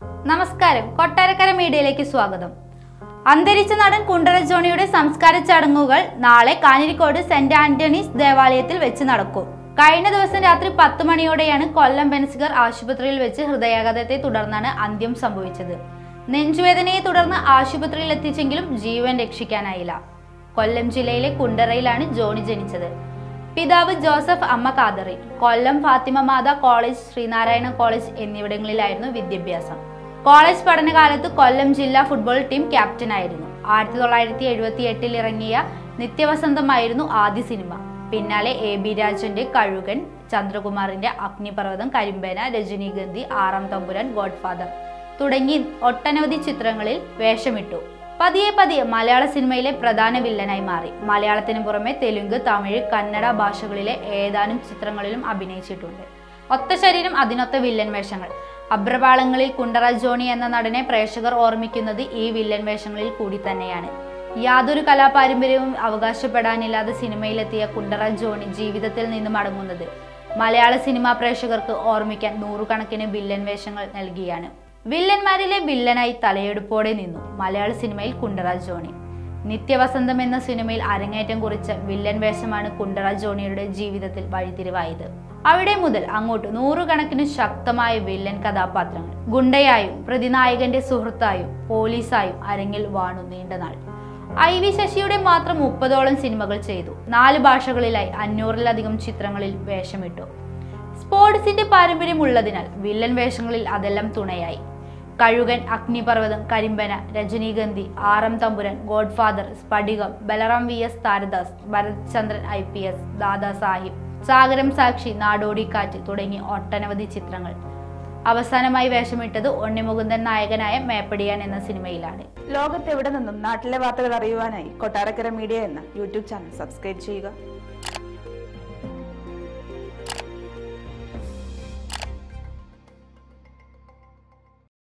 നമസ്കാരം കൊട്ടാരക്കര മീഡിയയിലേക്ക് സ്വാഗതം അന്തരിച്ച നടൻ കുണ്ടറ ജോണിയുടെ സംസ്കാര ചടങ്ങുകൾ നാളെ കാഞ്ഞിരിക്കോട് സെന്റ് ആന്റണീസ് ദേവാലയത്തിൽ വെച്ച് നടക്കും കഴിഞ്ഞ ദിവസം രാത്രി പത്ത് മണിയോടെയാണ് കൊല്ലം ബെൻസിഗർ ആശുപത്രിയിൽ വെച്ച് ഹൃദയാഘാതത്തെ തുടർന്നാണ് അന്ത്യം സംഭവിച്ചത് നെഞ്ചുവേദനയെ തുടർന്ന് ആശുപത്രിയിൽ എത്തിച്ചെങ്കിലും ജീവൻ രക്ഷിക്കാനായില്ല കൊല്ലം ജില്ലയിലെ കുണ്ടറയിലാണ് ജോണി ജനിച്ചത് പിതാവ് ജോസഫ് അമ്മ കാതറി കൊല്ലം ഫാത്തിമ മാത കോളേജ് ശ്രീനാരായണ കോളേജ് എന്നിവിടങ്ങളിലായിരുന്നു വിദ്യാഭ്യാസം കോളേജ് പഠനകാലത്ത് കൊല്ലം ജില്ലാ ഫുട്ബോൾ ടീം ക്യാപ്റ്റനായിരുന്നു ആയിരത്തി തൊള്ളായിരത്തി എഴുപത്തി എട്ടിൽ ഇറങ്ങിയ നിത്യവസന്തമായിരുന്നു ആദ്യ സിനിമ പിന്നാലെ എ ബി രാജന്റെ കഴുകൻ ചന്ദ്രകുമാറിന്റെ അഗ്നിപർവ്വതം കരിമ്പേന രജനീഗന്ധി ആറാം തമ്പുരാൻ ഗോഡ്ഫാദർ തുടങ്ങി ഒട്ടനവധി ചിത്രങ്ങളിൽ വേഷമിട്ടു പതിയെ പതിയെ മലയാള സിനിമയിലെ പ്രധാന വില്ലനായി മാറി മലയാളത്തിന് പുറമെ തെലുങ്ക് തമിഴ് കന്നഡ ഭാഷകളിലെ ഏതാനും ചിത്രങ്ങളിലും അഭിനയിച്ചിട്ടുണ്ട് ഒത്ത ശരീരം അതിനൊത്ത വില്ലൻ വേഷങ്ങൾ അബ്രപാളങ്ങളിൽ കുണ്ടറ ജോണി എന്ന നടനെ പ്രേക്ഷകർ ഓർമ്മിക്കുന്നത് ഈ വില്ലൻ വേഷങ്ങളിൽ കൂടി തന്നെയാണ് യാതൊരു കലാപാരമ്പര്യവും അവകാശപ്പെടാനില്ലാതെ സിനിമയിലെത്തിയ കുണ്ടറ ജോണി ജീവിതത്തിൽ നിന്ന് മടങ്ങുന്നത് മലയാള സിനിമാ പ്രേക്ഷകർക്ക് ഓർമ്മിക്കാൻ നൂറുകണക്കിന് വില്ലൻ വേഷങ്ങൾ നൽകിയാണ് വില്ലന്മാരിലെ വില്ലനായി തലയെടുപ്പോടെ നിന്നു മലയാള സിനിമയിൽ കുണ്ടറ ജോണി നിത്യവസന്തം എന്ന സിനിമയിൽ അരങ്ങേറ്റം കുറിച്ച വില്ലൻ വേഷമാണ് കുണ്ടറ ജോണിയുടെ ജീവിതത്തിൽ വഴിത്തിരിവായത് അവിടെ മുതൽ അങ്ങോട്ട് നൂറുകണക്കിന് ശക്തമായ വില്ലൻ കഥാപാത്രങ്ങൾ ഗുണ്ടയായും പ്രതിനായകന്റെ സുഹൃത്തായും പോലീസായും അരങ്ങിൽ വാണു നീണ്ടനാൾ ഐ വി ശശിയുടെ മാത്രം മുപ്പതോളം സിനിമകൾ ചെയ്തു നാല് ഭാഷകളിലായി അഞ്ഞൂറിലധികം ചിത്രങ്ങളിൽ വേഷമിട്ടു സ്പോർട്സിന്റെ പാരമ്പര്യമുള്ളതിനാൽ വില്ലൻ വേഷങ്ങളിൽ അതെല്ലാം തുണയായി Kazhukan Agniparvatham Karimpana Rajanigandhi Aaram Thampuran Godfather Sphadikam Balaram V S Tharadas Bharath Chandran I P S Dada Sahib Sagaram Sakshi Nadodikkattu തുടങ്ങി ഒട്ടനവധി ചിത്രങ്ങൾ അവസാനമായി വേഷമിട്ടത് ഉണ്ണിമുകുന്ദൻ നായകനായ മേപ്പടിയാൻ എന്ന സിനിമയിലാണ് ലോകത്തെവിടെ നിന്നും നാട്ടിലെ വാർത്തകൾ അറിയുവാനായി കൊട്ടാരക്കര മീഡിയ എന്ന യൂട്യൂബ് ചാനൽ സബ്സ്ക്രൈബ് ചെയ്യുക